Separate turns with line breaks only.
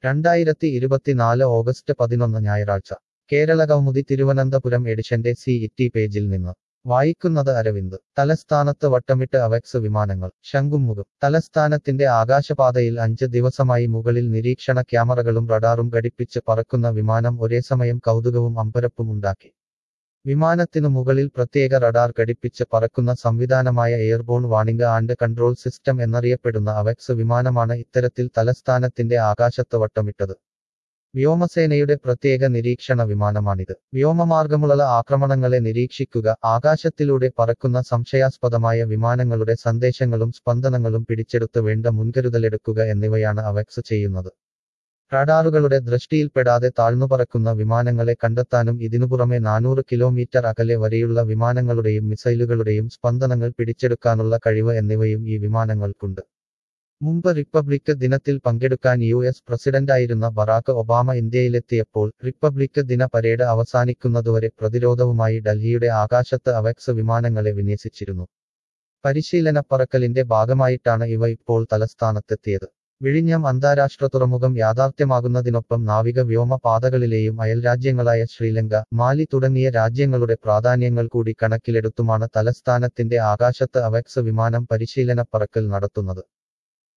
രണ്ടായിരത്തി ഇരുപത്തിനാല് ഓഗസ്റ്റ് പതിനൊന്ന് ഞായറാഴ്ച കേരളകൗമുദി തിരുവനന്തപുരം എഡിഷന്റെ സി ഇറ്റി പേജിൽ നിന്ന് വായിക്കുന്നത് അരവിന്ദ് തലസ്ഥാനത്ത് വട്ടമിട്ട് അവക്സ് വിമാനങ്ങൾ ശംഖുമുഖം തലസ്ഥാനത്തിന്റെ ആകാശപാതയിൽ അഞ്ച് ദിവസമായി മുകളിൽ നിരീക്ഷണ ക്യാമറകളും റഡാറും ഘടിപ്പിച്ച് പറക്കുന്ന വിമാനം ഒരേസമയം കൗതുകവും അമ്പരപ്പും ഉണ്ടാക്കി വിമാനത്തിനു മുകളിൽ പ്രത്യേക റഡാർ ഘടിപ്പിച്ച് പറക്കുന്ന സംവിധാനമായ airborne warning and control system എന്നറിയപ്പെടുന്ന അവക്സ് വിമാനമാണ് ഇത്തരത്തിൽ തലസ്ഥാനത്തിന്റെ ആകാശത്ത് വട്ടമിട്ടത് വ്യോമസേനയുടെ പ്രത്യേക നിരീക്ഷണ വിമാനമാണിത് വ്യോമമാർഗമുള്ള ആക്രമണങ്ങളെ നിരീക്ഷിക്കുക ആകാശത്തിലൂടെ പറക്കുന്ന സംശയാസ്പദമായ വിമാനങ്ങളുടെ സന്ദേശങ്ങളും സ്പന്ദനങ്ങളും പിടിച്ചെടുത്ത് വേണ്ട മുൻകരുതലെടുക്കുക എന്നിവയാണ് അവക്സ് ചെയ്യുന്നത് റഡാറുകളുടെ ദൃഷ്ടിയിൽപ്പെടാതെ താഴ്ന്നുപറക്കുന്ന വിമാനങ്ങളെ കണ്ടെത്താനും ഇതിനു പുറമെ നാനൂറ് കിലോമീറ്റർ അകലെ വരെയുള്ള വിമാനങ്ങളുടെയും മിസൈലുകളുടെയും സ്പന്ദനങ്ങൾ പിടിച്ചെടുക്കാനുള്ള കഴിവ് എന്നിവയും ഈ വിമാനങ്ങൾക്കുണ്ട് മുമ്പ് റിപ്പബ്ലിക് ദിനത്തിൽ പങ്കെടുക്കാൻ യു എസ് പ്രസിഡന്റായിരുന്ന ബറാക്ക് ഒബാമ ഇന്ത്യയിലെത്തിയപ്പോൾ റിപ്പബ്ലിക് ദിന പരേഡ് അവസാനിക്കുന്നതുവരെ പ്രതിരോധവുമായി ഡൽഹിയുടെ ആകാശത്ത് അവക്സ് വിമാനങ്ങളെ വിന്യസിച്ചിരുന്നു പരിശീലന പറക്കലിന്റെ ഭാഗമായിട്ടാണ് ഇവ ഇപ്പോൾ തലസ്ഥാനത്തെത്തിയത് വിഴിഞ്ഞം അന്താരാഷ്ട്ര തുറമുഖം യാഥാർത്ഥ്യമാകുന്നതിനൊപ്പം നാവിക വ്യോമ പാതകളിലെയും അയൽരാജ്യങ്ങളായ ശ്രീലങ്ക മാലി തുടങ്ങിയ രാജ്യങ്ങളുടെ പ്രാധാന്യങ്ങൾ കൂടി കണക്കിലെടുത്തുമാണ് തലസ്ഥാനത്തിന്റെ ആകാശത്ത് അവക്സ് വിമാനം പരിശീലന പറക്കൽ നടത്തുന്നത്